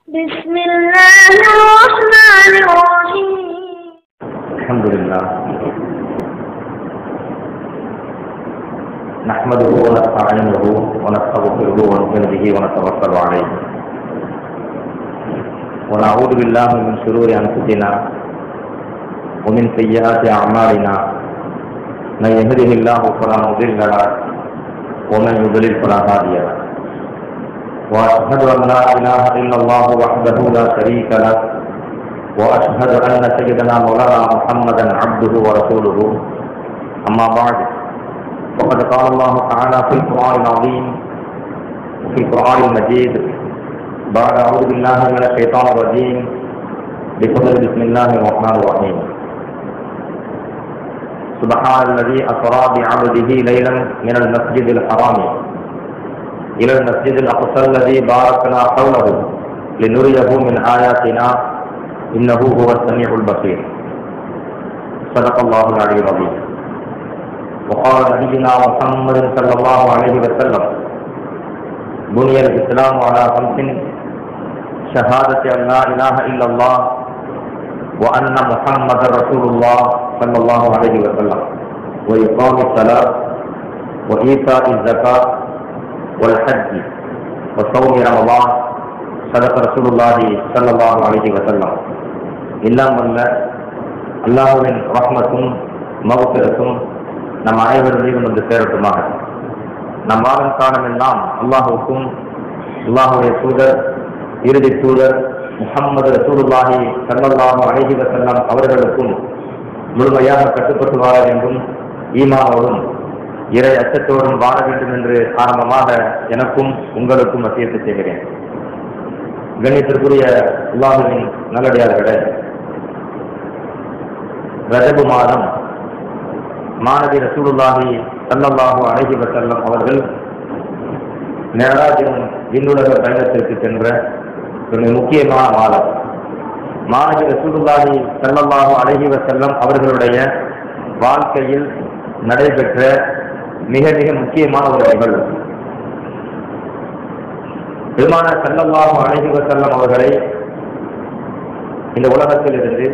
بسم الله الرحمن الرحيم الحمد لله نحمده ونستعينه ونستغفره ونؤمن به ونتوكل عليه ونعوذ بالله من شرور انفسنا ومن سيئات اعمالنا من يهده الله فلا مضل له ومن يضلل فلا هادي له واشهد ان لا اله الا الله وحده لا شريك له واشهد ان سيدنا مولانا محمدا عبده ورسوله اما بعد وقد قال الله تعالى في القران العظيم وفي القران المجيد بعد اعوذ بالله من الشيطان الرجيم بفضل بسم الله الرحمن الرحيم سبحان الذي اسرى بعبده ليلا من المسجد الحرام الى المسجد الاقصى الذي باركنا حوله لنريه من اياتنا إنه هو السميع البصير صدق الله العلي العظيم وقال نبينا محمد صلى الله عليه وسلم بني الإسلام على خمس شهادة أن لا إله إلا الله وأن محمد رسول الله صلى الله عليه وسلم وإقام الصلاة وإيتاء الزكاة والحج وصوم رمضان صدق رسول الله صلى الله عليه وسلم எல்லாம் வல்ல அல்லாஹுவின் ரஹ்மத்தும் மகத்திரத்தும் நம் அனைவருடையும் வந்து சேரட்டுமாக நம் வாழும் காலம் எல்லாம் அல்லாஹுக்கும் அல்லாஹுடைய தூதர் இறுதி தூதர் முகம்மது ரசூலுல்லாஹி சல்லல்லாஹு அலைஹி வஸல்லம் அவர்களுக்கும் முழுமையாக கட்டுப்பட்டு வாழ வேண்டும் ஈமானோடும் இறை அச்சத்தோடும் வாழ வேண்டும் என்று ஆரம்பமாக எனக்கும் உங்களுக்கும் வசியத்தை செய்கிறேன் கணித்திற்குரிய அல்லாஹுவின் நல்லடியார்களே ரஜபு மாதம் மாணவி ரசூலுல்லாஹி சல்லல்லாஹு அலைஹி வஸல்லம் அவர்கள் மேராஜின் விண்ணுலக பயணத்திற்கு சென்ற ஒரு முக்கியமான மாதம் மாணவி ரசூலுல்லாஹி சல்லல்லாஹு அலைஹி வஸல்லம் அவர்களுடைய வாழ்க்கையில் நடைபெற்ற மிக மிக முக்கியமான ஒரு நிகழ்வு பெருமான சல்லல்லாஹு அலைஹி வஸல்லம் அவர்களை இந்த உலகத்தில் இருந்து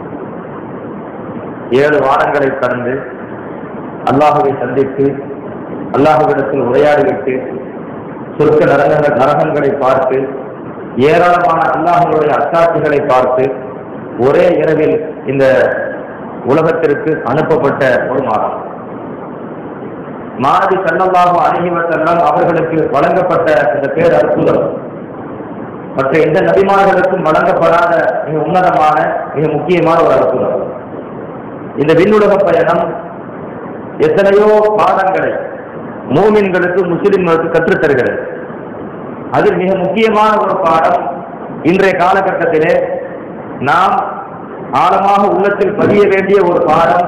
ஏழு வாரங்களை கடந்து அல்லாஹுவை சந்தித்து அல்லாஹுவிடத்தில் உரையாடிவிட்டு சொர்க்க நரகங்கள் நரகங்களை பார்த்து ஏராளமான அல்லாஹுடைய அத்தாட்சிகளை பார்த்து ஒரே இரவில் இந்த உலகத்திற்கு அனுப்பப்பட்ட ஒரு மாதம் மாணவி சல்லல்லாஹு அலைஹி வஸல்லம் அவர்களுக்கு வழங்கப்பட்ட இந்த பேர் அற்புதம் மற்ற எந்த நபிமார்களுக்கும் வழங்கப்படாத மிக உன்னதமான மிக முக்கியமான ஒரு அற்புதம் இந்த விண்ணுலக பயணம் எத்தனையோ பாடங்களை மூமின்களுக்கு முஸ்லிம்களுக்கு கற்றுத் தருகிறது அதில் மிக முக்கியமான ஒரு பாடம் இன்றைய காலகட்டத்திலே நாம் ஆழமாக உள்ளத்தில் பதிய வேண்டிய ஒரு பாடம்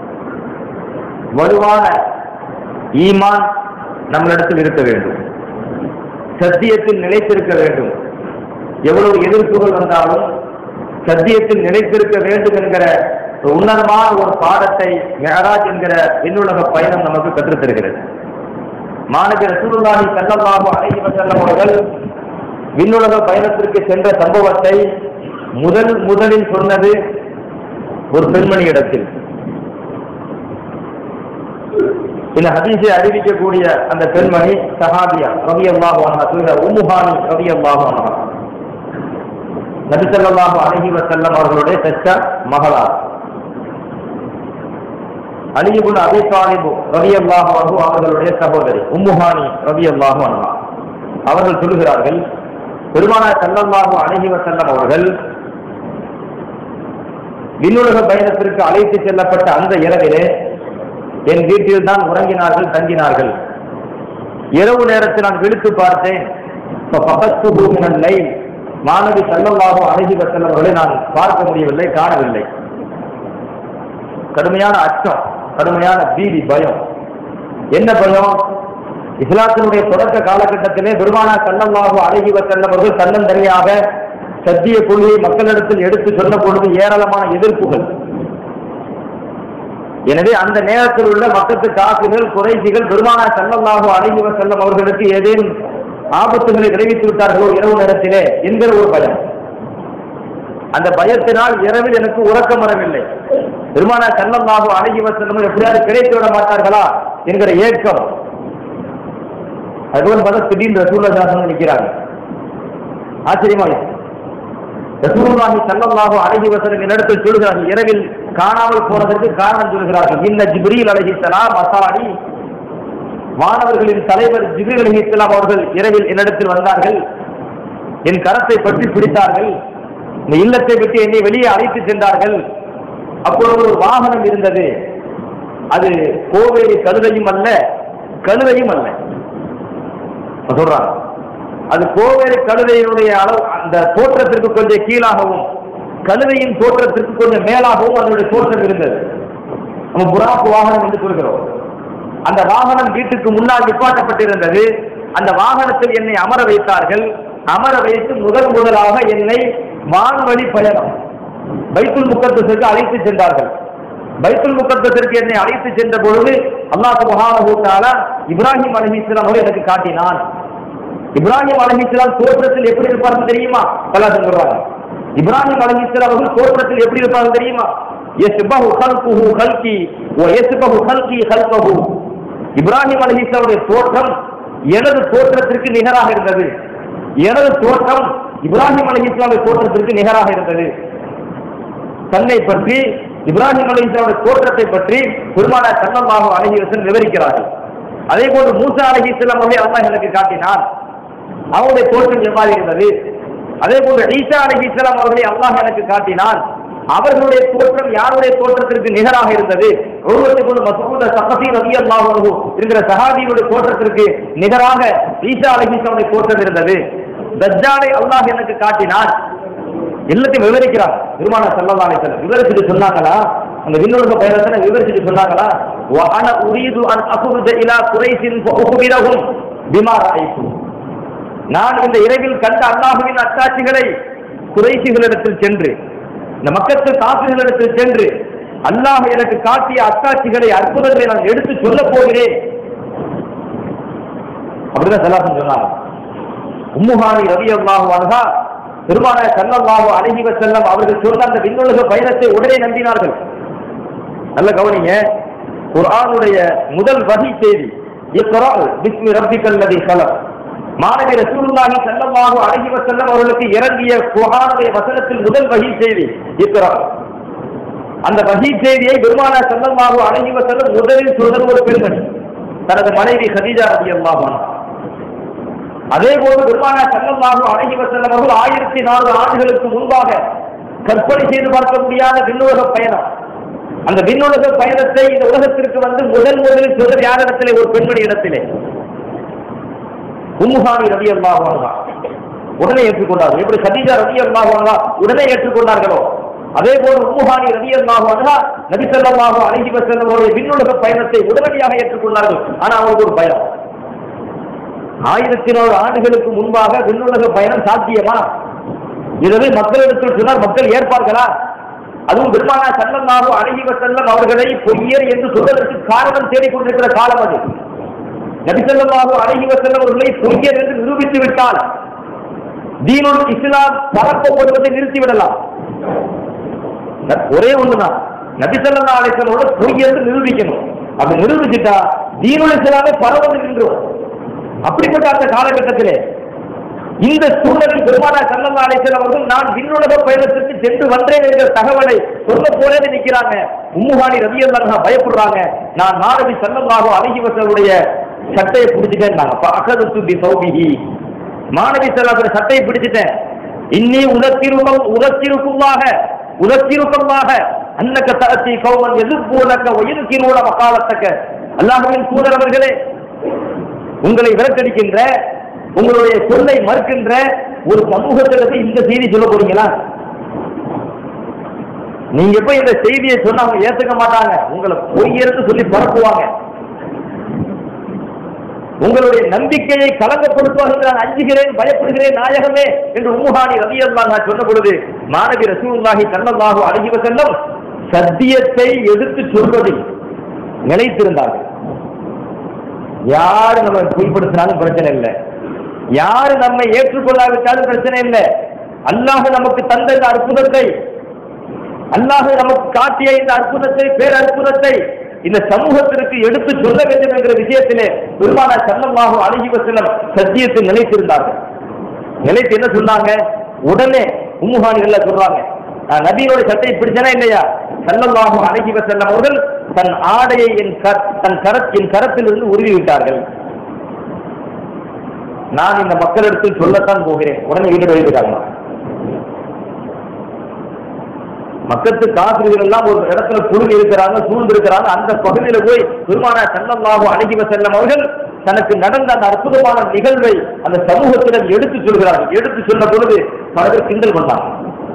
வலுவான ஈமான் நம்மளிடத்தில் இருக்க வேண்டும் சத்தியத்தில் நிலைத்திருக்க வேண்டும் எவ்வளவு எதிர்ப்புகள் வந்தாலும் சத்தியத்தில் நிலைத்திருக்க வேண்டும் என்கிற ஒரு உன்னதமான ஒரு பாடத்தை மெஹராஜ் என்கிற விண்ணுலக பயணம் நமக்கு கற்றுத் தருகிறது மாணவி ரசூலுல்லாஹி ஸல்லல்லாஹு அலைஹி வஸல்லம் அவர்கள் விண்ணுலக பயணத்திற்கு சென்ற சம்பவத்தை முதல் முதலில் சொன்னது ஒரு பெண்மணி இடத்தில் இந்த ஹதீஸை அறிவிக்கக்கூடிய அந்த பெண்மணி சஹாபியா ரவி அல்லாஹு அன்ஹா சொல்கிற உம்முஹானி ரவி அல்லாஹு அன்ஹா நபிசல்லாஹு அலஹி வசல்லம் அவர்களுடைய பெற்ற மகளார் அலிபுல் அபி தாலிபு ரவி அல்லாஹு அன்பு அவர்களுடைய சகோதரி உம்முஹானி ரவி அல்லாஹு அன்ஹா அவர்கள் சொல்கிறார்கள் பெருமானார் சல்லல்லாஹு அலஹி வசல்லம் அவர்கள் விண்ணுலக பயணத்திற்கு அழைத்து செல்லப்பட்ட அந்த இரவிலே என் வீட்டில் தான் உறங்கினார்கள் தங்கினார்கள் இரவு நேரத்தில் நான் விழித்து பார்த்தேன் மாணவி செல்லல்லாகும் அழகி செல்லவர்களை நான் பார்க்க முடியவில்லை காணவில்லை கடுமையான அச்சம் கடுமையான பீதி பயம் என்ன பயம் இஸ்லாத்தினுடைய தொடக்க காலகட்டத்திலே பெருமானா சல்லல்லாஹு அழகி செல்லவர்கள் தன்னந்தனியாக சத்திய கொள்கையை மக்களிடத்தில் எடுத்து சொன்ன பொழுது ஏராளமான எதிர்ப்புகள் எனவே அந்த நேரத்தில் உள்ள மக்கத்து காசுகள் குறைசிகள் பெருமானா செல்லல்லாஹு அழகி செல்லம் அவர்களுக்கு ஏதேனும் ஆபத்துகளை விளைவித்து விட்டார்களோ இரவு நேரத்திலே என்கிற ஒரு பயம் அந்த பயத்தினால் இரவில் எனக்கு உறக்கம் வரவில்லை பெருமானா சல்லல்லாஹு அழகி வசனம் எப்படியாவது கிடைத்து விட மாட்டார்களா என்கிற ஏக்கம் அதுபோல் பார்த்தா திடீர்னு ரசூல்லா நிற்கிறாங்க ஆச்சரியமா இருக்கு. ரசூலுல்லாஹி ஸல்லல்லாஹு அலைஹி வஸல்லம் என்னிடத்தில் சொல்கிறார்கள் இரவில் காணாமல் போனதற்கு காரணம் சொல்கிறார்கள் இன்ன ஜிப்ரீல் அலைஹிஸ்ஸலாம் அசாடி மாணவர்களின் தலைவர் ஜிப்ரீல் அலைஹிஸ்ஸலாம் அவர்கள் இரவில் என்னிடத்தில் வந்தார்கள் என் கரத்தை பற்றி பிடித்தார்கள் இந்த இல்லத்தை விட்டு என்னை வெளியே அழைத்து சென்றார்கள் அப்பொழுது ஒரு வாகனம் இருந்தது அது கோவேரி கழுதையும் அல்ல கழுதையும் அல்ல இப்ப சொல்றாங்க அது கோவேரி கழுதையினுடைய அளவு அந்த தோற்றத்திற்கு கொஞ்சம் கீழாகவும் கழுதையின் தோற்றத்திற்கு கொஞ்சம் மேலாகவும் அதனுடைய தோற்றம் இருந்தது நம்ம புறாக்கு வாகனம் என்று சொல்கிறோம் அந்த வாகனம் வீட்டுக்கு முன்னால் நிப்பாட்டப்பட்டிருந்தது அந்த வாகனத்தில் என்னை அமர வைத்தார்கள் அமர வைத்து முதல் முதலாக என்னை வான்வழி பயணம் பைத்துல் முக்கத்தத்திற்கு அழைத்து சென்றார்கள் பைத்துல் முக்கத்தத்திற்கு என்னை அழைத்து சென்ற பொழுது அல்லாஹ் சுப்ஹானஹு தஆலா இப்ராஹிம் அலைஹிஸ்ஸலாம் அவரை எனக்கு காட்டினான் இப்ராஹிம் அலைஹிஸ்ஸலாம் தோற்றத்தில் எப்படி இருப்பார்கள் தெரியுமா பல சொல்றாங்க இப்ராஹிம் அலைஹிஸ்ஸலாம் அவர்கள் தோற்றத்தில் எப்படி இருப்பார்கள் தெரியுமா யஸ்பஹு கல்குஹு கல்கி வ யஸ்பஹு கல்கி கல்கஹு இப்ராஹிம் அலைஹிஸ்ஸலாமுடைய தோற்றம் எனது தோற்றத்திற்கு நிகராக இருந்தது எனது தோற்றம் இப்ராஹிம் அலைஹிஸ்ஸலாமுடைய தோற்றத்திற்கு நிகராக இருந்தது தன்னை பற்றி இப்ராஹிம் அலைஹிஸ்ஸலாமுடைய தோற்றத்தை பற்றி பெருமானார் ஸல்லல்லாஹு அலைஹி வஸல்லம் விவரிக்கிறார்கள் அதே போன்று மூசா அலைஹிஸ்ஸலாம் அவர்களை அல்லாஹ் எனக்கு காட்டினான் அவருடைய தோற்றம் எவ்வாறு இருந்தது அதே போன்று ஈசா அலைஹிஸ்ஸலாம் அவர்களை அல்லாஹ் எனக்கு காட்டினான் அவர்களுடைய தோற்றம் யாருடைய தோற்றத்திற்கு நிகராக இருந்தது ஒருவருக்கு கொண்டு மசூத சகசி ரவி அல்லாஹ் இருக்கிற சஹாபியுடைய தோற்றத்திற்கு நிகராக ஈசா அலைஹிஸ்ஸலாமுடைய தோற்றம் இருந்தது தஜ்ஜாலை அல்லாஹ் எனக்கு காட்டினான் எல்லாத்தையும் விவரிக்கிறார் பெருமான சல்லல்லாஹு அலைஹி வஸல்லம் விவரிச்சுட்டு சொன்னாங்களா அந்த விண்ணுலக பயணத்துல விவரிச்சுட்டு சொன்னாங்களா வஅன உரீது அன் அஃபுருஜ இலா குரைஷின் ஃபஉக்பிரஹும் பிமா ரஅய்து நான் இந்த இரவில் கண்ட அல்லாஹுவின் அத்தாட்சிகளை குறைசிகளிடத்தில் சென்று இந்த மக்கத்து காசுகளிடத்தில் சென்று அல்லாஹ் எனக்கு காட்டிய அத்தாட்சிகளை அற்புதங்களை நான் எடுத்து சொல்ல போகிறேன் அப்படிதான் சலாசன் சொன்னாங்க உம்முஹானி ரவி அல்லாஹு அன்ஹா பெருமான சல்லல்லாஹு அலைஹி வஸல்லம் அவர்கள் சொன்ன அந்த விண்ணுலக பயணத்தை உடனே நம்பினார்கள் நல்ல கவனிங்க குர்ஆனுடைய முதல் வகை செய்தி இக்ரா பிஸ்மி ரப்பிக்கல் லதி கலக் மாணவி ரசூலுல்லாஹி ஸல்லல்லாஹு அலைஹி வஸல்லம் அவர்களுக்கு இறங்கிய குர்ஆனுடைய வசனத்தில் முதல் வகை செய்தி இக்ரா அந்த வகை செய்தியை பெருமானா ஸல்லல்லாஹு அலைஹி வஸல்லம் முதலில் சொன்னது ஒரு பெண்மணி தனது மனைவி ஹதீஜா ரலியல்லாஹு அன்ஹா அதே போல பெருமானா ஸல்லல்லாஹு அலைஹி வஸல்லம் அவர்கள் ஆயிரத்தி நாலு ஆண்டுகளுக்கு முன்பாக கற்பனை செய்து பார்க்க முடியாத விண்ணுலக பயணம் அந்த விண்ணுலக பயணத்தை இந்த உலகத்திற்கு வந்து முதல் முதலில் சொல்வது யாரிடத்திலே ஒரு பெண்மணி இடத்திலே உம்முஹானி ரவி அல்லாஹ் உடனே ஏற்றுக்கொண்டார்கள் எப்படி சதீஜா ரவி அல்லாஹ் உடனே ஏற்றுக்கொண்டார்களோ அதே போல உம்முஹானி ரவி அல்லாஹ் நபி ஸல்லல்லாஹு அலைஹி வஸல்லம் அவருடைய விண்ணுலக பயணத்தை உடனடியாக ஏற்றுக்கொண்டார்கள் ஆனா அவங்களுக்கு ஒரு பயம் ஆயிரத்தி நாலு ஆண்டுகளுக்கு முன்பாக விண்ணுலக பயணம் சாத்தியமா இதுவே மக்களிடத்தில் சொன்னால் மக்கள் ஏற்பார்களா அதுவும் பெருமானா சல்லல்லாஹு அலைஹி வஸல்லம் அவர்களை பொய்யர் என்று சொல்வதற்கு காரணம் தேடிக்கொண்டிருக்கிற காலம் அது நபி ஸல்லல்லாஹு அலைஹி வஸல்லம் அவர்களை பொய்யர் என்று நிரூபித்து விட்டால் தீனுல் இஸ்லாம் பரப்பப்படுவதை நிறுத்திவிடலாம் ஒரே ஒண்ணுதான் நபி ஸல்லல்லாஹு அலைஹி வஸல்லம் பொய் என்று நிரூபிக்கணும் அப்படி நிரூபிச்சுட்டா தீனுல் இஸ்லாமே பரவது நின்றோம் அப்படிப்பட்ட அந்த காலகட்டத்திலே இந்த சூழலில் பெருமானா சல்லல்லா அலிசல் அவர்கள் நான் விண்ணுலக பயணத்திற்கு சென்று வந்தேன் என்ற தகவலை சொல்ல போனே நிக்கிறாங்க உம்முகானி ரவி அல்லா பயப்படுறாங்க நான் மாணவி சல்லல்லாஹோ அழகி வசலுடைய சட்டையை பிடிச்சிட்டேன் அகது துப்பி சௌபிஹி மாணவி செல்லாத சட்டையை பிடிச்சிட்டேன் இன்னி உலத்திருக்கம் உலத்திருக்குமாக உலத்திருக்கமாக அன்னக்க தகத்தி கௌமன் எதிர்ப்பூனக்க உயிர்க்கிறூட மக்காலத்தக்க அல்லாஹுவின் சூதரவர்களே உங்களை விரட்டடிக்கின்ற உங்களுடைய சொல்லை மறுக்கின்ற ஒரு சமூகத்திற்கு இந்த செய்தி சொல்ல போறீங்களா நீங்க போய் இந்த செய்தியை சொன்னா அவங்க ஏத்துக்க மாட்டாங்க உங்களை பொய்யெடுத்து சொல்லி பரப்புவாங்க உங்களுடைய நம்பிக்கையை கலங்கப்படுத்துவார்கள் நான் அஞ்சுகிறேன் பயப்படுகிறேன் நாயகமே என்று உம்முஹானி ரலியல்லாஹு நான் சொன்ன பொழுது மாணவி ரசூலுல்லாஹி ஸல்லல்லாஹு அலைஹி வஸல்லம் சத்தியத்தை எதிர்த்து சொல்வதில் நிலைத்திருந்தார்கள் யார் நம்ம பொய்ப்படுத்தினாலும் பிரச்சனை இல்லை யாரு நம்மை ஏற்றுக்கொள்ளாவிட்டாலும் பிரச்சனை இல்லை அல்லாஹ் நமக்கு தந்த இந்த அற்புதத்தை அல்லாஹ் நமக்கு காட்டிய இந்த அற்புதத்தை பேர் அற்புதத்தை இந்த சமூகத்திற்கு எடுத்து சொல்ல வேண்டும் என்கிற விஷயத்திலே பெருமானா சல்லல்லாஹு அலைஹி வஸல்லம் சத்தியத்தை நிலைத்திருந்தார்கள் நிலைத்து என்ன சொன்னாங்க உடனே உம்முகானிகள்ல சொல்றாங்க நான் நபியோட சட்டை பிடிச்சனா இல்லையா சல்லல்லாஹு அலைஹி வஸல்லம் அவர்கள் தன் ஆடையை என் கர- தன் கரத் என் கரத்திலிருந்து உருவி விட்டார்கள் நான் இந்த மக்களிடத்தில் சொல்லத்தான் போகிறேன் உடனே வீடு எழுதுகிறாங்க மக்கத்து காசிரியர்கள் எல்லாம் ஒரு இடத்துல குழுமி இருக்கிறாங்க சூழ்ந்து இருக்கிறாங்க அந்த பகுதியில போய் பெருமானா செல்லல்லாஹு அழகி செல்லம் அவர்கள் தனக்கு நடந்த அந்த அற்புதமான நிகழ்வை அந்த சமூகத்திடம் எடுத்து சொல்கிறார்கள் எடுத்து சொன்ன பொழுது பல பேர் கிண்டல் பண்ணாங்க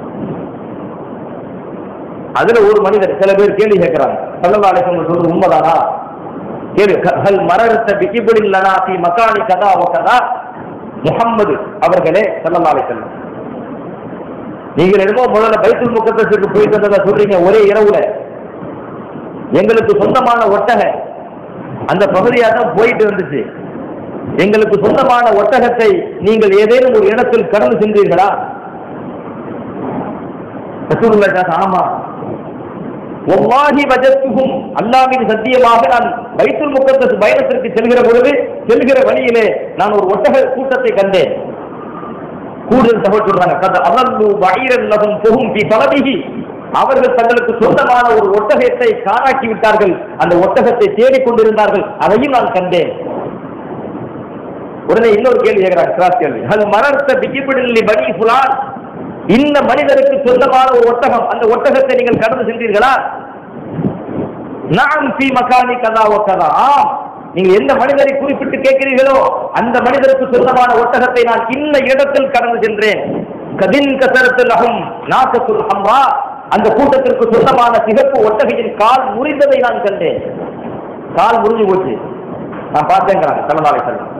அதுல ஒரு மனிதர் சில பேர் கேள்வி கேட்கிறாங்க சல்லல்லா அலிசன் சொல்றது உண்மைதானா கேள்வி க- ஹல் மரத்த பிகிபுலின் லனா ஃபி மக்கானி கதா வ கதா முஹம்மது அவர்களே சல்லல்லா அலிசல்லம் நீங்கள் என்னமோ முதல்ல பைத்துல் முக்கத்தசுக்கு போயிட்டு வந்ததா சொல்றீங்க ஒரே இரவுல எங்களுக்கு சொந்தமான ஒட்டக அந்த பகுதியாக தான் போயிட்டு வந்துச்சு எங்களுக்கு சொந்தமான ஒட்டகத்தை நீங்கள் ஏதேனும் ஒரு இடத்தில் கடந்து சென்றீர்களா ரசூலுல்லாஹி ஸல்லல்லாஹு அலைஹி ஆமா ஒவ்வாஹி வஜத்துகும் அல்லாஹ்வின் சத்தியமாக நான் பைத்துல் முக்கத்தஸ் பயணத்திற்கு செல்கிற பொழுது செல்கிற வழியிலே நான் ஒரு ஒட்டக கூட்டத்தை கண்டேன் கூடுதல் தகவல் சொல்றாங்க கத அமர்ந்து வயிறன் லகும் புகும் பி பலதிகி அவர்கள் தங்களுக்கு சொந்தமான ஒரு ஒட்டகத்தை காராக்கி விட்டார்கள் அந்த ஒட்டகத்தை தேடிக் கொண்டிருந்தார்கள் அதையும் நான் கண்டேன் உடனே இன்னொரு கேள்வி கேட்கிறாங்க கிராஸ் கேள்வி அது மரத்த பிகிபிடில்லி பனி புலான் இந்த மனிதருக்கு சொந்தமான ஒரு ஒட்டகம் அந்த ஒட்டகத்தை நீங்கள் கடந்து சென்றீர்களா நான் பி மகானி கதா ஒக்கதா ஆம் நீங்கள் எந்த மனிதரை குறிப்பிட்டு கேட்கிறீர்களோ அந்த மனிதருக்கு சொந்தமான ஒட்டகத்தை நான் இன்ன இடத்தில் கடந்து சென்றேன் கதின் கசரத்தில் அகும் நாக்கத்துல் ஹம்ரா அந்த கூட்டத்திற்கு சொந்தமான சிகப்பு ஒட்டகையின் கால் முறிந்ததை நான் கண்டேன் கால் முறிஞ்சு போச்சு நான் பார்த்தேங்கிறாங்க தலைநாளை செல்லம்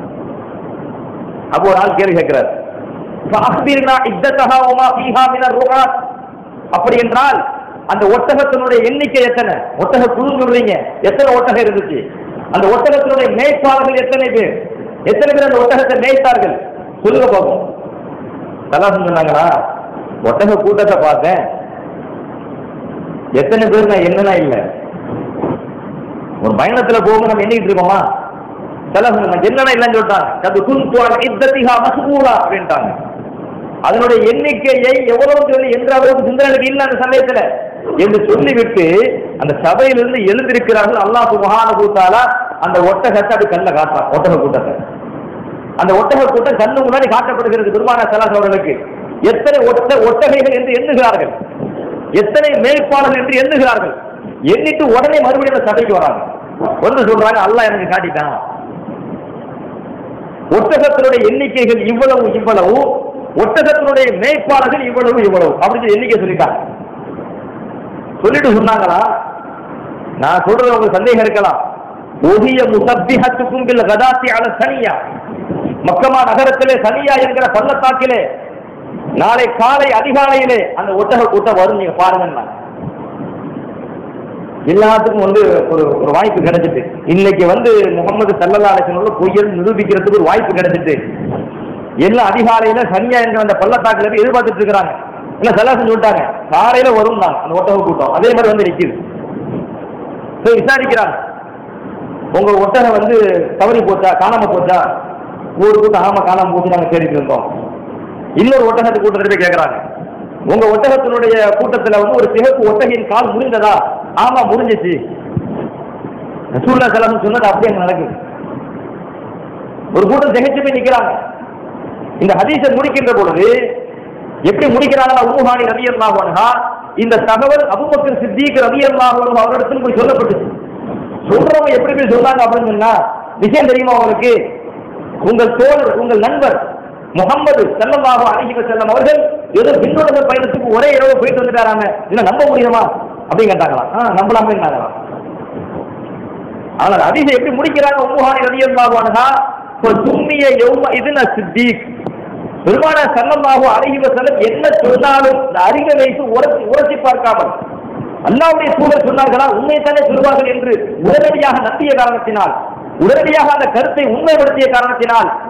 அப்போ ஒரு ஆள் கேள்வி கேட்கிறார் فأخبرنا عدتها وما فيها من الرعاة அப்படி என்றால் அந்த ஒட்டகத்தினுடைய எண்ணிக்கை எத்தனை ஒட்டக குழு சொல்றீங்க எத்தனை ஒட்டகம் இருந்துச்சு அந்த ஒட்டகத்தினுடைய மேய்ப்பாளர்கள் எத்தனை பேர் எத்தனை பேர் அந்த ஒட்டகத்தை மேய்த்தார்கள் சொல்லுங்க பார்ப்போம் சலாசம் சொன்னாங்களா ஒட்டக கூட்டத்தை பார்த்தேன் எத்தனை பேர் நான் என்னன்னா இல்லை ஒரு பயணத்துல போகும்போது நம்ம எண்ணிக்கிட்டு இருக்கோமா சலாசம் என்னன்னா இல்லைன்னு சொல்லிட்டாங்க அது குன்துவான் இத்தத்திகா மசூலா அப்படின்ட்டாங்க அதனுடைய எண்ணிக்கையை எவ்வளவு சொல்லி என்ற அளவுக்கு சிந்தனைக்கு இல்லை அந்த சமயத்துல என்று சொல்லிவிட்டு அந்த சபையிலிருந்து எழுந்திருக்கிறார்கள் அல்லாஹ் மகான கூத்தாலா அந்த ஒட்டகத்தை அப்படி கண்ணில் காட்டுறான் ஒட்டக கூட்டத்தை அந்த ஒட்டக கூட்டம் கண்ணு முன்னாடி காட்டப்படுகிறது பெருமான சலாஸ் அவர்களுக்கு எத்தனை ஒட்ட ஒட்டகைகள் என்று எண்ணுகிறார்கள் எத்தனை மேய்ப்பாளர்கள் என்று எண்ணுகிறார்கள் எண்ணிட்டு உடனே மறுபடியும் அந்த சபைக்கு வராங்க வந்து சொல்றாங்க அல்லாஹ் எனக்கு காட்டிட்டான் ஒட்டகத்தினுடைய எண்ணிக்கைகள் இவ்வளவு இவ்வளவு ஒட்டகத்தினுடைய மேய்ப்பாளர்கள் இவ்வளவு இவ்வளவு அப்படின்னு எண்ணிக்கை சொல்லிட்டாங்க சொல்லிட்டு சொன்னாங்களா நான் சொல்றது உங்களுக்கு சந்தேகம் இருக்கலாம் ஒதிய முசப்பிஹத்துக்கும் பில் கதாத்தி அல சனியா மக்கமா நகரத்திலே சனியா என்கிற பள்ளத்தாக்கிலே நாளை காலை அதிகாலையிலே அந்த ஒட்டக கூட்டம் வரும் நீங்க பாருங்கன்னா எல்லாத்துக்கும் வந்து ஒரு ஒரு வாய்ப்பு கிடைச்சிட்டு இன்னைக்கு வந்து முகமது சல்லல்லா அலிசனோட பொய்யல் நிரூபிக்கிறதுக்கு ஒரு வாய்ப்பு கிடைச்சிட்டு எல்லாம் அதிகாலையில சனியா என்ற அந்த பள்ளத்தாக்குல இருந்து எதிர்பார்த்துட்டு இருக்கிறாங்க இல்ல சல்லாசன் சொல்லிட்டாங்க காலையில வரும் தான் அந்த ஒட்டக கூட்டம் அதே மாதிரி வந்து நிக்குது போய் விசாரிக்கிறாங்க உங்க ஒட்டகம் வந்து தவறி போச்சா காணாம போச்சா ஒரு கூட்டம் ஆமா காணாம போச்சு நாங்க தேடிட்டு இருந்தோம் இன்னொரு ஒட்டகத்து கூட்டத்தில் போய் கேட்கறாங்க உங்க ஒட்டகத்தினுடைய கூட்டத்துல வந்து ஒரு சிகப்பு ஒட்டகையின் கால் முறிந்ததா ஆமா முறிஞ்சிச்சு ரசூல்லா சலாம் சொன்னது அப்படியே அங்க நடக்குது ஒரு கூட்டம் திகைச்சு போய் நிக்கிறாங்க இந்த ஹதீஸை முடிக்கின்ற பொழுது எப்படி முடிக்கிறாங்கன்னா உருஹானி ரவி அல்லாஹா இந்த தகவல் அபுபக்கர் சித்திக் ரவி அல்லாஹ் அவரிடத்தில் போய் சொல்லப்பட்டுச்சு சொல்றவங்க எப்படி போய் சொன்னாங்க அப்படின்னு சொன்னா விஷயம் தெரியுமா உங்களுக்கு உங்கள் தோழர் உங்கள் நண்பர் முகம்மது செல்லமாக அழகிவ செல்லம் அவர்கள் ஏதோ விண்ணுலக பயணத்துக்கு ஒரே இரவு போயிட்டு வந்துட்டாராங்க இதை நம்ப முடியுமா அப்படின்னு கேட்டாங்களாம் ஆ நம்பலாமேங்களாம் ஆனால் அதிசயம் எப்படி முடிக்கிறாங்க உம்முஹானி ரலியல்லாஹு இப்போ தும்மிய யௌம இதுன சித்திக் பெருமான சல்லல்லாஹு அலைஹி வஸல்லம் என்ன சொன்னாலும் இந்த அறிவை வைத்து உரசி உரசி பார்க்காமல் அல்லாவுடைய தூதர் சொன்னார்களா உண்மையைத்தானே சொல்வார்கள் என்று உடனடியாக நம்பிய காரணத்தினால் உடனடியாக அந்த கருத்தை உண்மைப்படுத்திய காரணத்தினால்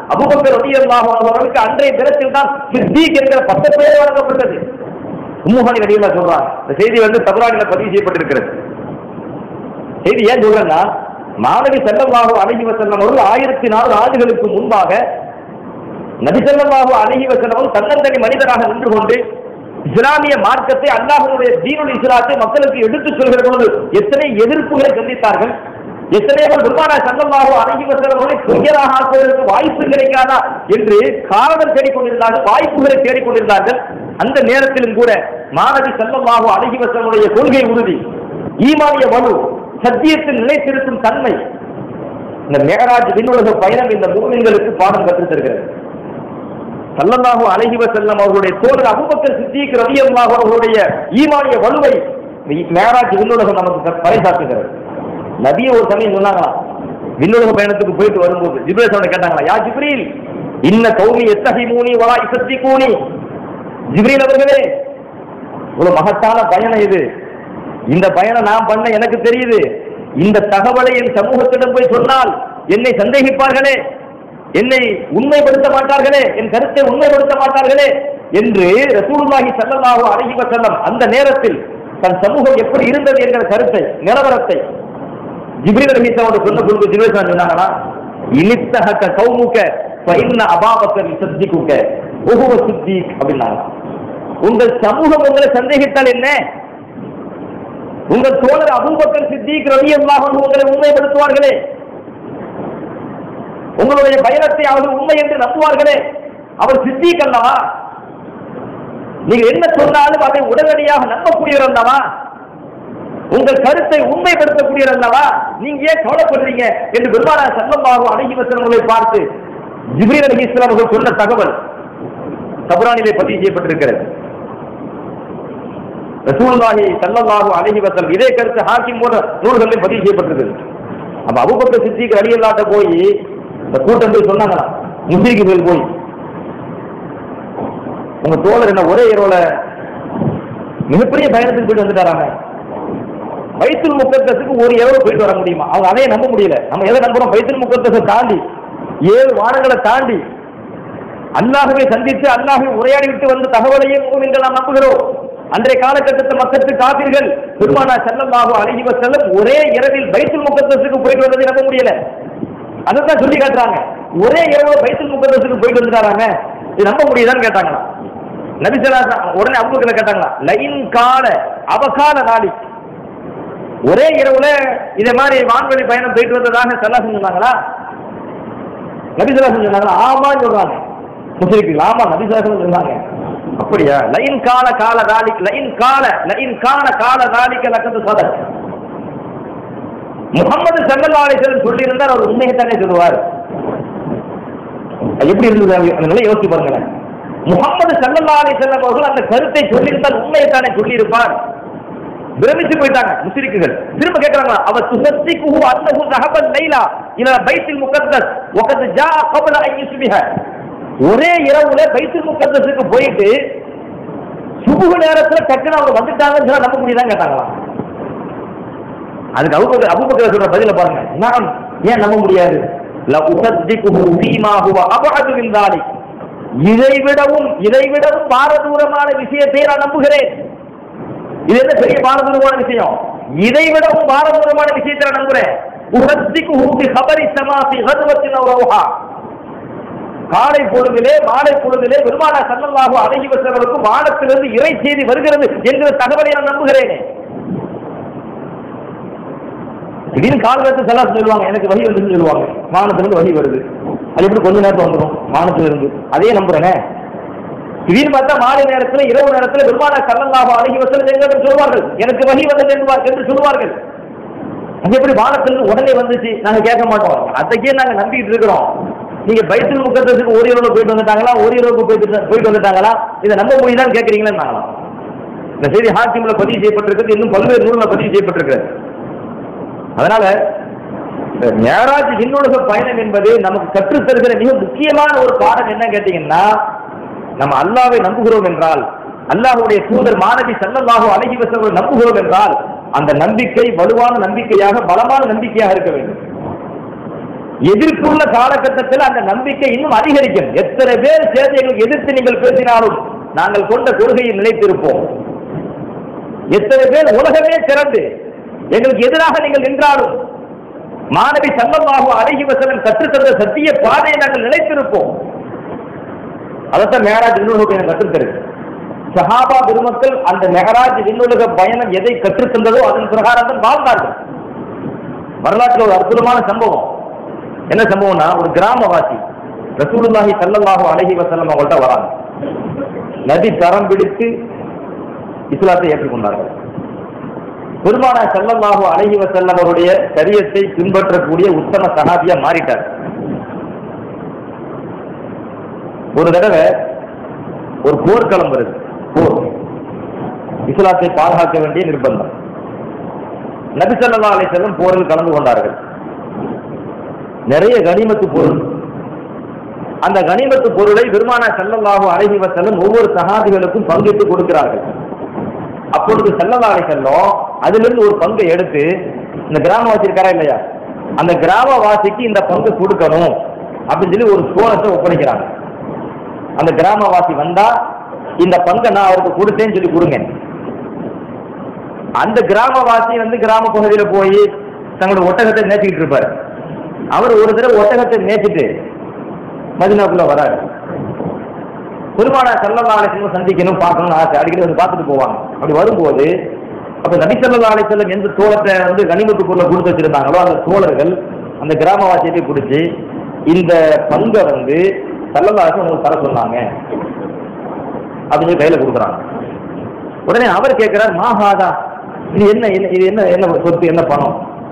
அபுபக்கர் ரலியல்லாஹு அன்ஹு அவர்களுக்கு அன்றைய தினத்தில் தான் சித்திக் என்கிற பட்டப்பெயர் வழங்கப்பட்டது உம்முஹானி ரலியல்லாஹு சொல்றாங்க இந்த செய்தி வந்து தபரானில பதிவு செய்யப்பட்டிருக்கிறது செய்தி ஏன் சொல்றேன்னா மாணவி செல்லல்லாஹு அழகி வசல்லம் அவர்கள் ஆயிரத்தி நாலு ஆண்டுகளுக்கு முன்பாக நபி செல்லல்லாஹு அழகி வசல்லம் அவர்கள் தன்னந்தனி மனிதராக நின்று கொண்டு இஸ்லாமிய மார்க்கத்தை அல்லாஹனுடைய தீனுல் இஸ்லாத்தை மக்களுக்கு எடுத்துச் சொல்கிற பொழுது எத்தனை எதிர்ப்புகளை சந்தித்தார்கள் எத்தனை பேர் பெருமானா சல்லல்லாஹு அழகி வசல்லம் அவர்களை துயராக ஆக்குவதற்கு வாய்ப்பு கிடைக்காதா என்று காரணம் தேடிக்கொண்டிருந்தார்கள் வாய்ப்புகளை தேடிக்கொண்டிருந்தார்கள் அந்த நேரத்திலும் கூட மாணவி செல்லல்லாஹு அழகி வசல்லுடைய கொள்கை உறுதி ஈமானிய வலு சத்தியத்தில் நிலைத்திருக்கும் தன்மை இந்த மேகராஜ் விண்ணுலக பயணம் இந்த மூமின்களுக்கு பாடம் கற்றுத் தருகிறது சல்லல்லாஹு அலைஹி வஸல்லம் அவர்களுடைய தோழர் அபூபக்கர் சித்திக் ரலியல்லாஹு அவர்களுடைய ஈமானிய வலுவை மேகராஜ் விண்ணுலகம் நமக்கு பறைசாற்றுகிறது நபிய ஒரு சமயம் சொன்னாங்களா விண்ணுலக பயணத்துக்கு போயிட்டு வரும்போது ஜிப்ரேல் அவனை கேட்டாங்களா யா ஜிப்ரீல் இன்ன கௌமி எத்தகை மூனி வலா இசத்தி கூனி ஜிப்ரீல் அவர்களே ஒரு மகத்தான பயணம் இது இந்த பயணம் நான் பண்ண எனக்கு தெரியுது இந்த தகவலை என் சமூகத்திடம் போய் சொன்னால் என்னை சந்தேகிப்பார்களே என்னை உண்மைப்படுத்த மாட்டார்களே என் கருத்தை உண்மைப்படுத்த மாட்டார்களே என்று ரசூலுல்லாஹி ஸல்லல்லாஹு அலைஹி வஸல்லம் அந்த நேரத்தில் தன் சமூகம் எப்படி இருந்தது என்கிற கருத்தை நிலவரத்தை ஜிப்ரீல் அலைஹிஸ்ஸலாமோட சொன்ன பொழுது ஜிப்ரீல் ஸலாம் சொன்னாங்களா இனித்தஹக கௌமுக ஃபஇன்ன அபாபக்கர் யுசத்திகுக வஹுவ சித்தீக் அப்படின்னாங்க உங்கள் சமூகம் உங்களை சந்தேகித்தால் என்ன உங்கள் தோழர் அபூபக்கர் சித்திக் ரலியல்லாஹு அன்ஹு உங்களை உண்மைப்படுத்துவார்களே உங்களுடைய பயணத்தை அவர்கள் உண்மை என்று நம்புவார்களே அவர் சித்திக் அல்லவா நீங்க என்ன சொன்னாலும் அதை உடனடியாக நம்பக்கூடியவர் அல்லவா உங்கள் கருத்தை உண்மைப்படுத்தக்கூடியவர் அல்லவா நீங்க ஏன் கவலைப்படுறீங்க என்று பெருமானா சல்லல்லாஹு அலைஹி வஸல்லங்களை பார்த்து ஜிப்ரீல் அலைஹிஸ்ஸலாம் அவர்கள் சொன்ன தகவல் தபரானிலே பதிவு செய்யப்பட்டிருக்கிறது ரசூலுல்லாஹி ஸல்லல்லாஹு அலைஹி வஸல்லம் இதே கருத்து ஹாக்கிம் போன்ற நூல்களில் பதிவு செய்யப்பட்டிருக்கிறது அப்ப அபூபக்கர் சித்திக் ரலியல்லாஹு போய் இந்த கூட்டம் போய் சொன்னாங்களா முஸ்லிம்கள் போய் உங்க தோழர் என்ன ஒரே இரவுல மிகப்பெரிய பயணத்துக்கு போயிட்டு வந்துட்டாராங்க பைத்துல் முக்கத்தஸுக்கு ஒரு இரவு போயிட்டு வர முடியுமா அவங்க அதையே நம்ப முடியல நம்ம எதை நம்புறோம் பைத்துல் முக்கத்தஸை தாண்டி ஏழு வாரங்களை தாண்டி அல்லாஹுவை சந்தித்து அல்லாஹுவை உரையாடி விட்டு வந்த தகவலையும் மூமின்கள் நாம் நம்புகிறோம் அன்றைய காலகட்டத்து மக்களுக்கு காப்பீர்கள் பெருமானா செல்லல்லாஹு அழகி செல்லம் ஒரே இரவில் பைத்துல் முக்கத்தஸுக்கு போயிட்டு வந்ததை நம்ப முடியல அதைத்தான் சொல்லி காட்டுறாங்க ஒரே இரவு பைத்துல் முக்கத்தஸுக்கு போயிட்டு வந்துட்டாராங்க இது நம்ப முடியுதான்னு கேட்டாங்களா நபிசலா உடனே அபுபக்கரை கேட்டாங்களா லைன் கால அவகால நாளி ஒரே இரவுல இதே மாதிரி வான்வெளி பயணம் போயிட்டு வந்ததாக சல்லாசம் சொன்னாங்களா நபிசலாசம் சொன்னாங்களா ஆமான்னு சொல்றாங்க முஸ்லிம்கள் ஆமா நபிசலாசம் சொன்னாங்க அப்படியா லைன் கால கால தாலிக் லைன் கால லைன் கால கால தாலிக்க லக்கத்து சதக் முகமது சல்லல்லா அலிஸ்வரன் சொல்லியிருந்தார் அவர் உண்மையைத்தானே சொல்லுவார் அது எப்படி இருந்தது அது- அந்த நிலை யோசிச்சு பாருங்களேன் முகமது சல்லல்லா அலிஸ்வரம் அவர்கள் அந்த கருத்தை சொல்லியிருந்தால் உண்மையைத்தானே சொல்லியிருப்பார் பிரமிச்சு போயிட்டாங்க முஸ்லிக்குகள் திரும்ப கேட்கறாங்களா அவ துசத்திக்குஹு அன்னஹு ذهبت லைலா இலா பைத்துல் முகத்தஸ் வகத் ஜா قبل ان يصبح ஒரே இரவுல பைத்துல் முகத்தஸுக்கு போயிட்டு சுபுக நேரத்துல டக்குன்னு அவங்க வந்துட்டாங்கன்னு சொன்னா நம்ப முடியுதான்னு கேட்டாங்களா அதுக்கு அபுபக்கர் அபுபக்கர் சொல்ற பதில பாருங்க நான் ஏன் நம்ப முடியாது ல உசத்திக்குஹு ஃபீமா ஹுவ அபஅது மின் ذلك இதை விடவும் இதை விடவும் பாரதூரமான விஷயத்தை நான் நம்புகிறேன் இது என்ன பெரிய பாரதூரமான விஷயம் இதை விடவும் பாரதூரமான விஷயத்தை நான் நம்புறேன் உசத்திக்குஹு பி ஹபரி ஸமாசி கத்வத்தின் ரௌஹா காலை பொழுதிலே மாலை பொழுதிலே பெருமானா சல்லல்லாஹு அலைஹி வஸல்லம் வானத்திலிருந்து இறை செய்தி வருகிறது என்கிற தகவலை நான் நம்புகிறேனே திடீர்னு கால் வைத்து சலாஸ் சொல்லுவாங்க எனக்கு வழி வந்துன்னு சொல்லுவாங்க வானத்திலிருந்து வழி வருது அது எப்படி கொஞ்ச நேரத்தில் வந்துடும் வானத்திலிருந்து அதே நம்புறேனே திடீர்னு பார்த்தா மாலை நேரத்துல இரவு நேரத்துல பெருமானா சல்லல்லாஹு அலைஹி வஸல்லம் எங்களுக்கு சொல்வார்கள் எனக்கு வழி வந்தது என்பார் என்று சொல்வார்கள் அது எப்படி வானத்திலிருந்து உடனே வந்துச்சு நாங்க கேட்க மாட்டோம் அதைக்கே நாங்க நம்பிக்கிட்டு இருக்கிறோம் நீங்க பைத்துல் முக்கத்தத்துக்கு ஒரு இரவு போயிட்டு வந்துட்டாங்களா ஒரு இரவுக்கு போயிட்டு போயிட்டு வந்துட்டாங்களா இதை நம்ப முடியுதான்னு கேட்கறீங்களேன்னு நாங்களாம் இந்த செய்தி ஹாக்கிம்ல பதிவு செய்யப்பட்டிருக்கிறது இன்னும் பல்வேறு நூல்ல பதிவு செய்யப்பட்டிருக்கிறது அதனால இந்த மேராஜ் விண்ணுலக பயணம் என்பது நமக்கு கற்றுத் தருகிற மிக முக்கியமான ஒரு பாடம் என்ன கேட்டீங்கன்னா நம்ம அல்லாவை நம்புகிறோம் என்றால் அல்லாஹ்வுடைய தூதர் மாணவி சல்லல்லாஹு அலைஹி வஸல்லம் நம்புகிறோம் என்றால் அந்த நம்பிக்கை வலுவான நம்பிக்கையாக பலமான நம்பிக்கையாக இருக்க வேண்டும் எதிர்ப்புள்ள காலகட்டத்தில் அந்த நம்பிக்கை இன்னும் அதிகரிக்கும் எத்தனை பேர் சேர்ந்து எங்களுக்கு எதிர்த்து நீங்கள் பேசினாலும் நாங்கள் கொண்ட கொள்கையை நிலைத்திருப்போம் எத்தனை பேர் உலகமே திறந்து எங்களுக்கு எதிராக நீங்கள் நின்றாலும் மாணவி சங்கமாக அழகி வசனம் கற்றுத்தந்த சத்திய பாதையை நாங்கள் நிலைத்திருப்போம் அதைத்தான் மேராஜ் விண்ணுலக எனக்கு கற்றுத்தருது சஹாபா பெருமக்கள் அந்த மெகராஜ் விண்ணுலக பயணம் எதை கற்றுத்தந்ததோ அதன் பிரகாரம் தான் வாழ்ந்தார்கள் வரலாற்றில் ஒரு அற்புதமான சம்பவம் என்ன சம்பவம்னா ஒரு கிராமவாசி ரசூலுல்லாஹி ஸல்லல்லாஹு அலைஹி வஸல்லம் அவங்கள்ட்ட வராங்க நபி தரம் பிடித்து இஸ்லாத்தை ஏற்றுக்கொண்டார்கள் பெருமானா ஸல்லல்லாஹு அலைஹி வஸல்லம் அவருடைய சரியத்தை பின்பற்றக்கூடிய உத்தம சஹாபியா மாறிட்டார் ஒரு தடவை ஒரு போர்க்களம் வருது போர் இஸ்லாத்தை பாதுகாக்க வேண்டிய நிர்பந்தம் நபி ஸல்லல்லாஹு அலைஹி வஸல்லம் போரில் கலந்து கொண்டார்கள் நிறைய கனிமத்து பொருள் அந்த கனிமத்து பொருளை பெருமானா ஸல்லல்லாஹு அலைஹி வஸல்லம் ஒவ்வொரு சஹாபிகளுக்கும் பங்கிட்டு கொடுக்கிறார்கள் அப்பொழுது ஸல்லல்லாஹு அலைஹி வஸல்லம் அதிலிருந்து ஒரு பங்கை எடுத்து இந்த கிராமவாசி இருக்காரா இல்லையா அந்த கிராமவாசிக்கு இந்த பங்கு கொடுக்கணும் அப்படின்னு சொல்லி ஒரு சோழத்தை ஒப்படைக்கிறாங்க அந்த கிராமவாசி வந்தா இந்த பங்கை நான் அவருக்கு கொடுத்தேன்னு சொல்லி கொடுங்க அந்த கிராமவாசி வந்து கிராம பகுதியில போய் தங்களோட ஒட்டகத்தை மேய்ச்சிக்கிட்டு இருப்பாரு அவர் ஒரு தடவை ஒட்டகத்தை மேய்ச்சிட்டு மதினாக்குள்ள வராரு பெருமானா சல்லல்லா அலிஸ்லம் சந்திக்கணும் பார்க்கணும்னு ஆசை அடிக்கடி வந்து பார்த்துட்டு போவாங்க அப்படி வரும்போது அப்ப நபி சல்லா அலிஸ்லம் எந்த தோளத்தை வந்து கனிமத்து பொருளை கொடுத்து வச்சிருந்தாங்களோ அந்த தோழர்கள் அந்த கிராமவாசியத்தை பிடிச்சி இந்த பங்கை வந்து சல்லல்லா அலிஸ்லம் உங்களுக்கு தர சொன்னாங்க அப்படின்னு சொல்லி கையில கொடுக்குறாங்க உடனே அவர் கேட்கிறார் மாஹாதா இது என்ன என்ன- இது என்ன என்ன சொத்து என்ன பணம்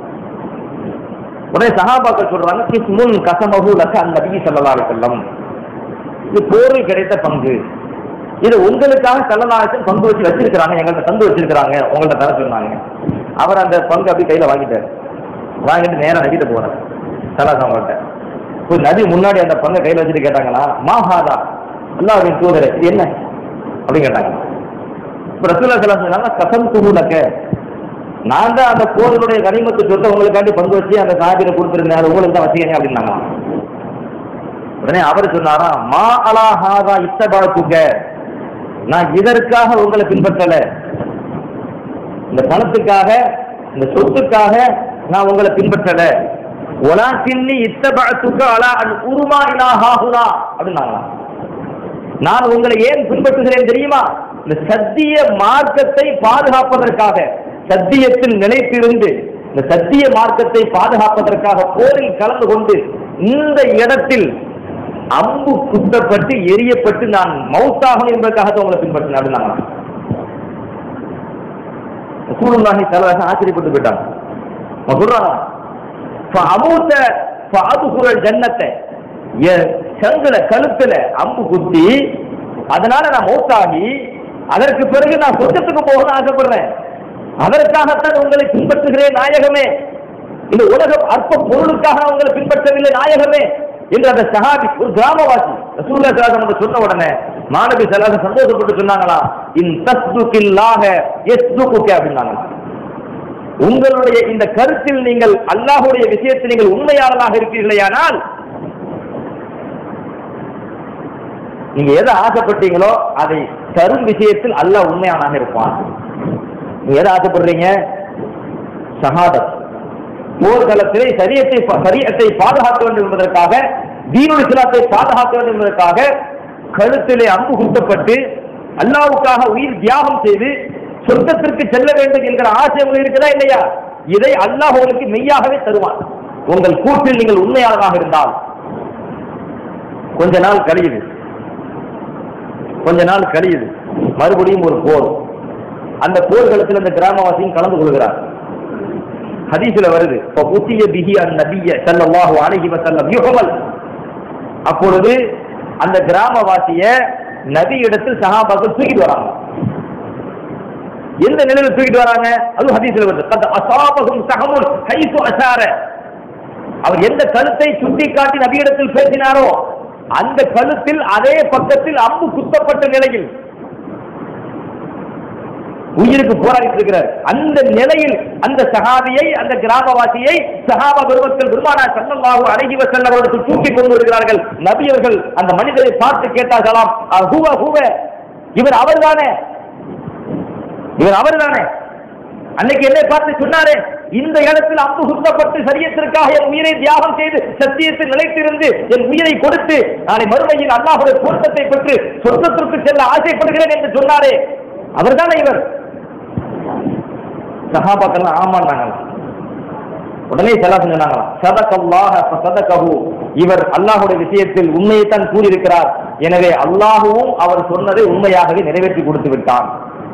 உடனே சஹாபாக்கள் சொல்றாங்க கிஸ்முன் கசமஹு லக அந்த நபி ஸல்லல்லாஹு அலைஹி வஸல்லம் இது போரில் கிடைத்த பங்கு இது உங்களுக்காக சல்லல்லாஹு பங்கு வச்சு வச்சிருக்கிறாங்க எங்கள்கிட்ட தந்து வச்சிருக்கிறாங்க உங்கள்ட்ட தர சொன்னாங்க அவர் அந்த பங்கு அப்படி கையில வாங்கிட்டாரு வாங்கிட்டு நேரா நபிட்ட போறாரு சலாஸ் அவங்கள்ட்ட போய் நபி முன்னாடி அந்த பங்கை கையில வச்சுட்டு கேட்டாங்களா மாஹாதா அல்லாஹ்வின் தூதரே இது என்ன அப்படின்னு கேட்டாங்க இப்ப ரசூல்லா சலாம் சொன்னாங்க கசம் துகுலக்க நான் தான் அந்த போர்களுடைய கனிமத்து சொத்தை உங்களுக்காண்டி பங்கு வச்சு அந்த சாபியில கொடுத்துருந்தேன் அது உங்களுக்கு தான் வச்சுக்கங்க அப்படின்னாங்க உடனே அவர் சொன்னாரா மா அலா ஹாதா இத்தபாத்துக்க நான் இதற்காக உங்களை பின்பற்றல இந்த பணத்துக்காக இந்த சொத்துக்காக நான் உங்களை பின்பற்றல ஒலாக்கின்னி இத்தபாத்துக்க அலா அன் உருமா இலா ஹாஹுனா அப்படின்னாங்களாம் நான் உங்களை ஏன் பின்பற்றுகிறேன் தெரியுமா இந்த சத்திய மார்க்கத்தை பாதுகாப்பதற்காக சத்தியத்தில் நிலைத்திருந்து இந்த சத்திய மார்க்கத்தை பாதுகாப்பதற்காக போரில் கலந்து கொண்டு இந்த இடத்தில் அம்பு குத்தப்பட்டு எரியப்பட்டு நான் மௌத்தாகணும் என்பதற்காக தான் உங்களை பின்பற்றினேன் அப்படின்னாங்க சூழ்நாகி தலைவராக ஆச்சரியப்பட்டு போயிட்டாங்க அவங்க சொல்றாங்க அமூத்த பாதுகுரல் ஜன்னத்தை என் சங்குல கழுத்துல அம்பு குத்தி அதனால நான் மௌத்தாகி அதற்கு பிறகு நான் சொர்க்கத்துக்கு போகணும்னு ஆசைப்படுறேன் அதற்காகத்தான் உங்களை பின்பற்றுகிறேன் நாயகமே இந்த உலகம் அற்ப பொருளுக்காக நான் உங்களை பின்பற்றவில்லை நாயகமே என்று அந்த சஹாபி ஒரு கிராமவாசி ரசூல்லா ஸல்லல்லாஹு அலைஹி சொன்ன உடனே மாணவி சலாசம் சந்தோஷப்பட்டு சொன்னாங்களா இன் தஸ்துகில்லாக யஸ்துகுக அப்படின்னாங்க உங்களுடைய இந்த கருத்தில் நீங்கள் அல்லாஹ்வுடைய விஷயத்தில் நீங்கள் உண்மையாளராக இருக்கிறீர்களேயானால் நீங்க எதை ஆசைப்பட்டீங்களோ அதை தரும் விஷயத்தில் அல்லாஹ் உண்மையானாக இருப்பான் நீங்க எதை ஆசைப்படுறீங்க ஷஹாதத் போர்க்களத்திலே சரியத்தை சரியத்தை பாதுகாக்க வேண்டும் என்பதற்காக தீனுல் இஸ்லாத்தை பாதுகாக்க வேண்டும் என்பதற்காக கழுத்திலே அம்பு குத்தப்பட்டு அல்லாவுக்காக உயிர் தியாகம் செய்து சொர்க்கத்திற்கு செல்ல வேண்டும் என்கிற ஆசை உங்களுக்கு இருக்குதா இல்லையா இதை அல்லாஹ் உங்களுக்கு மெய்யாகவே தருவான் உங்கள் கூற்றில் நீங்கள் உண்மையாளராக இருந்தால் கொஞ்ச நாள் கழியுது கொஞ்ச நாள் கழியுது மறுபடியும் ஒரு போர் அந்த போர்க்களத்தில் அந்த கிராமவாசியும் கலந்து கொள்கிறார் ஹதீஸ்ல வருது இப்போ புத்திய பிஹி அன் நபிய ஸல்லல்லாஹு அலைஹி வஸல்லம் யுஹமல் அப்பொழுது அந்த கிராமவாசிய நபி இடத்தில் சஹாபாக்கள் தூக்கிட்டு வராங்க எந்த நிலையில தூக்கிட்டு வராங்க அது ஹதீஸ்ல வருது கத் அசாபஹும் சஹமுன் ஹைசு அசார அவர் எந்த கழுத்தை சுட்டி காட்டி நபியிடத்தில் பேசினாரோ அந்த கழுத்தில் அதே பக்கத்தில் அம்பு குத்தப்பட்ட நிலையில் உயிருக்கு போராடிட்டு இருக்கிறார் அந்த நிலையில் அந்த சஹாபியை அந்த கிராமவாசியை சஹாபா பெருமக்கள் பெருமானா ஸல்லல்லாஹு அலைஹி வஸல்லம் அவர்களுக்கு தூக்கி கொண்டு வருகிறார்கள் நபியர்கள் அந்த மனிதரை பார்த்து கேட்டார்களாம் "அஹ் ஹுவ ஹுவ இவர் அவர்தானே இவர் அவர்தானே அன்னைக்கு என்னை பார்த்து சொன்னாரே இந்த இடத்தில் அம்பு குத்தப்பட்டு சரியத்திற்காக என் உயிரை தியாகம் செய்து சத்தியத்தில் நிலைத்திருந்து என் உயிரை கொடுத்து நாளை மறுமையில் அல்லாஹுடைய பொருத்தத்தை பெற்று சொர்க்கத்திற்கு செல்ல ஆசைப்படுகிறேன் என்று சொன்னாரே அவர்தானே இவர் சஹாபாக்கள் ஆமான்னாங்க உடனே செல்லா சொன்னாங்களாம் சதகல்லாஹ சதகஹு இவர் அல்லாஹுடைய விஷயத்தில் உண்மையைத்தான் கூறியிருக்கிறார் எனவே அல்லாஹுவும் அவர் சொன்னதை உண்மையாகவே நிறைவேற்றி கொடுத்து விட்டான்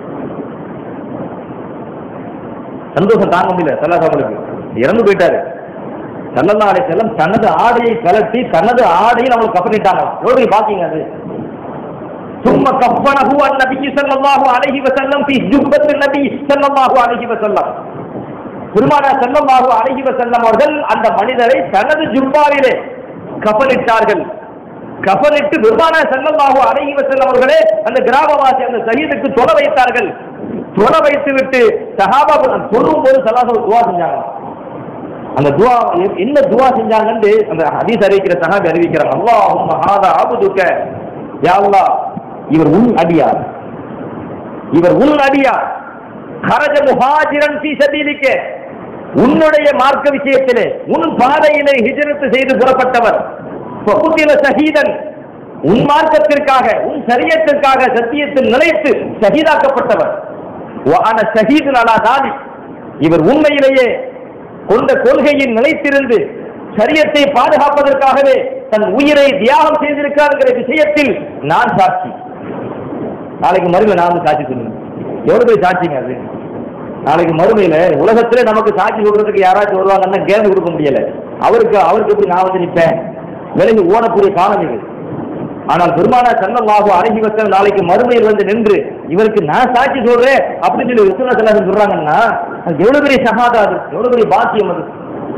சந்தோஷம் தாங்க முடியல செல்லாசவங்களுக்கு இறந்து போயிட்டாரு சல்லல்லா அலை செல்லம் தனது ஆடையை கலட்டி தனது ஆடையை நம்மளுக்கு கப்பனிட்டாங்க எவ்வளவு பாக்கிங்க அது ثم كفنه النبي صلى الله عليه وسلم في جبة النبي صلى الله عليه وسلم பெருமானா ஸல்லல்லாஹு அலைஹி வஸல்லம் அவர்கள் அந்த மனிதரை தனது ஜுப்பாவிலே கஃனிட்டார்கள் கஃனிட்டு பெருமானா ஸல்லல்லாஹு அலைஹி வஸல்லம் அவர்களே அந்த கிராமவாசி அந்த ஷஹீதுக்கு தொழ வைத்தார்கள் தொழ வைத்து விட்டு சஹாபாக்கள் சொல்லும் போது சல்லாஹு துவா செஞ்சாங்க அந்த துவா எ- என்ன துவா செஞ்சாங்கன்னு அந்த ஹதீஸ் அறிவிக்கிற சஹாபி அறிவிக்கிறாங்க அல்லாஹும்ம ஹாதா அபுதுக யா அல்லாஹ் இவர் உன் அடியார் இவர் உன் அடியார் கரஜ முஹாஜிரன் ஃபீ சபீலிக்க உன்னுடைய மார்க்க விஷயத்திலே உன் பாதையிலே ஹிஜ்ரத் செய்து புறப்பட்டவர் ஃபகுதில ஷஹீதன் உன் மார்க்கத்திற்காக உன் சரியத்திற்காக சத்தியத்தில் நிலைத்து ஷஹீதாக்கப்பட்டவர் வஅன ஷஹீதுன் அலா தாலி இவர் உண்மையிலேயே கொண்ட கொள்கையில் நிலைத்திருந்து சரியத்தை பாதுகாப்பதற்காகவே தன் உயிரை தியாகம் செய்திருக்காருங்கிற விஷயத்தில் நான் சாட்சி நாளைக்கு மறுமையில நான் வந்து சாட்சி சொல்லுங்க எவ்வளவு பேர் சாட்சிங்க அது நாளைக்கு மறுமையில உலகத்திலே நமக்கு சாட்சி சொல்றதுக்கு யாராச்சும் வருவாங்கன்னா கேள்வி கொடுக்க முடியல அவருக்கு அவருக்கு எப்படி நான் வந்து நிற்பேன் விலகி ஓடக்கூடிய காலம் இது ஆனால் பெருமானா சல்லல்லாஹு அழகி வச்ச நாளைக்கு மறுமையில் வந்து நின்று இவருக்கு நான் சாட்சி சொல்றேன் அப்படின்னு சொல்லி விசுவன செல்லாசன் சொல்றாங்கன்னா அது எவ்வளவு பெரிய சகாதா அது எவ்வளவு பெரிய பாக்கியம் அது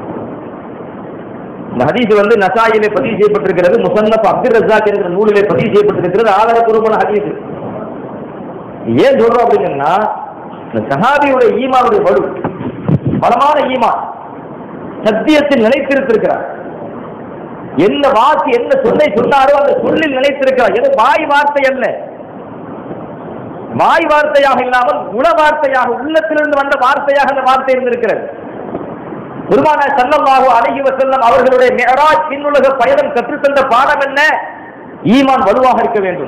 இந்த ஹதீஸ் வந்து நசாயிலே பதிவு செய்யப்பட்டிருக்கிறது முசன்னப் அப்துல் ரஜாக் என்கிற நூலிலே பதிவு செய்யப்பட்டிருக்கிறது ஆதாரப்பூர்வமான ஹதீஸ் ஏன் சொல்றோம் அப்படின்னா இந்த சஹாபியுடைய ஈமானுடைய வலு பலமான ஈமான் சத்தியத்தில் நிலைத்திருத்திருக்கிறார் என்ன வாக்கு என்ன சொல்லை சொன்னாரோ அந்த சொல்லில் நிலைத்திருக்கிறார் எது வாய் வார்த்தை அல்ல வாய் வார்த்தையாக இல்லாமல் உள வார்த்தையாக உள்ளத்திலிருந்து வந்த வார்த்தையாக அந்த வார்த்தை இருந்திருக்கிறது பெருமான சல்லல்லாஹு அலைஹி வஸல்லம் அவர்களுடைய மிஹராஜ் விண்ணுலக பயணம் கற்றுத்தந்த பாடம் என்ன ஈமான் வலுவாக இருக்க வேண்டும்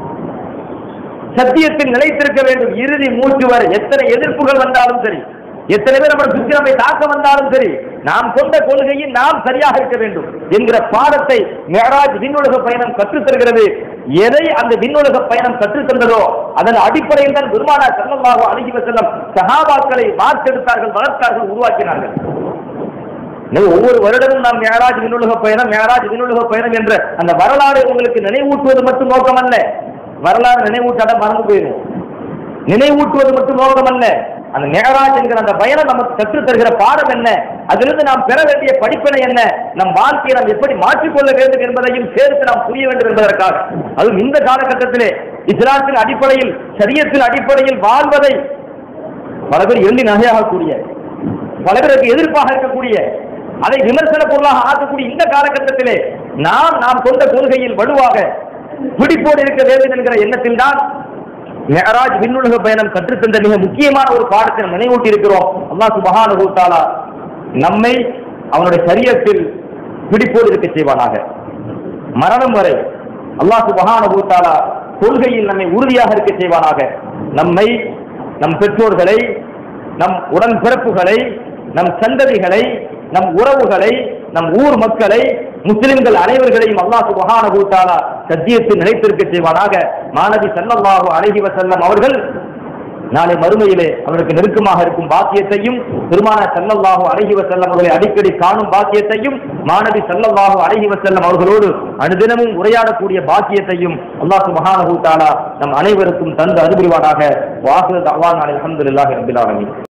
சத்தியத்தில் நிலைத்திருக்க வேண்டும் இறுதி மூச்சு வரை எத்தனை எதிர்ப்புகள் வந்தாலும் சரி எத்தனை பேர் நம்ம சுற்றி நம்மை தாக்க வந்தாலும் சரி நாம் கொண்ட கொள்கையில் நாம் சரியாக இருக்க வேண்டும் என்கிற பாடத்தை மேராஜ் விண்ணுலக பயணம் கற்றுத் தருகிறது எதை அந்த விண்ணுலக பயணம் கற்றுத் தந்ததோ அதன் அடிப்படையில் தான் பெருமானா செல்லமாக அணுகி செல்லம் சஹாபாக்களை வார்த்தெடுத்தார்கள் வளர்த்தார்கள் உருவாக்கினார்கள் எனவே ஒவ்வொரு வருடமும் நாம் மேராஜ் விண்ணுலக பயணம் மேராஜ் விண்ணுலக பயணம் என்ற அந்த வரலாறு உங்களுக்கு நினைவூட்டுவது மட்டும் நோக்கம் அல்ல வரலாறு நினைவூட்டாட மறந்து போயிடும் நினைவூட்டுவது மட்டும் நோக்கம் அல்ல அந்த மேகராஜ் என்கிற அந்த பயணம் நமக்கு கற்றுத் தருகிற பாடம் என்ன அதிலிருந்து நாம் பெற வேண்டிய படிப்பினை என்ன நம் வாழ்க்கையை நாம் எப்படி மாற்றிக்கொள்ள வேண்டும் என்பதையும் சேர்த்து நாம் புரிய வேண்டும் என்பதற்காக அதுவும் இந்த காலகட்டத்திலே இஸ்லாத்தின் அடிப்படையில் சரியத்தின் அடிப்படையில் வாழ்வதை பல பேர் எள்ளி நகையாகக்கூடிய பல பேருக்கு எதிர்ப்பாக இருக்கக்கூடிய அதை விமர்சன பொருளாக ஆக்கக்கூடிய இந்த காலகட்டத்திலே நாம் நாம் கொண்ட கொள்கையில் வலுவாக பிடிப்போடு இருக்க வேண்டும் என்கிற எண்ணத்தில் தான் மெஹராஜ் விண்ணுலக பயணம் கற்றுத்தந்த மிக முக்கியமான ஒரு பாடத்தை நாம் நினைவூட்டி இருக்கிறோம் அல்லாஹ் சுபஹானஹு தஆலா நம்மை அவனுடைய சரியத்தில் பிடிப்போடு இருக்க செய்வானாக மரணம் வரை அல்லாஹ் சுபஹானஹு தஆலா கொள்கையில் நம்மை உறுதியாக இருக்க செய்வானாக நம்மை நம் பெற்றோர்களை நம் உடன்பிறப்புகளை நம் சந்ததிகளை நம் உறவுகளை நம் ஊர் மக்களை முஸ்லிம்கள் அனைவர்களையும் அல்லாஹ் சுபஹானஹு தஆலா சத்தியத்தில் நிலைத்திருக்க செய்வானாக மாணவி ஸல்லல்லாஹு அலைஹி வஸல்லம் அவர்கள் நாளை மறுமையிலே அவருக்கு நெருக்கமாக இருக்கும் பாக்கியத்தையும் பெருமான ஸல்லல்லாஹு அலைஹி வஸல்லம் அவர்களை அடிக்கடி காணும் பாக்கியத்தையும் மாணவி ஸல்லல்லாஹு அலைஹி வஸல்லம் அவர்களோடு அனுதினமும் உரையாடக்கூடிய பாக்கியத்தையும் அல்லாஹ் சுபஹானஹு தஆலா நம் அனைவருக்கும் தந்து அனுபவிவானாக வாஹிரு தஅவானா அல்ஹம்துலில்லாஹி ரப்பில் ஆலமீன்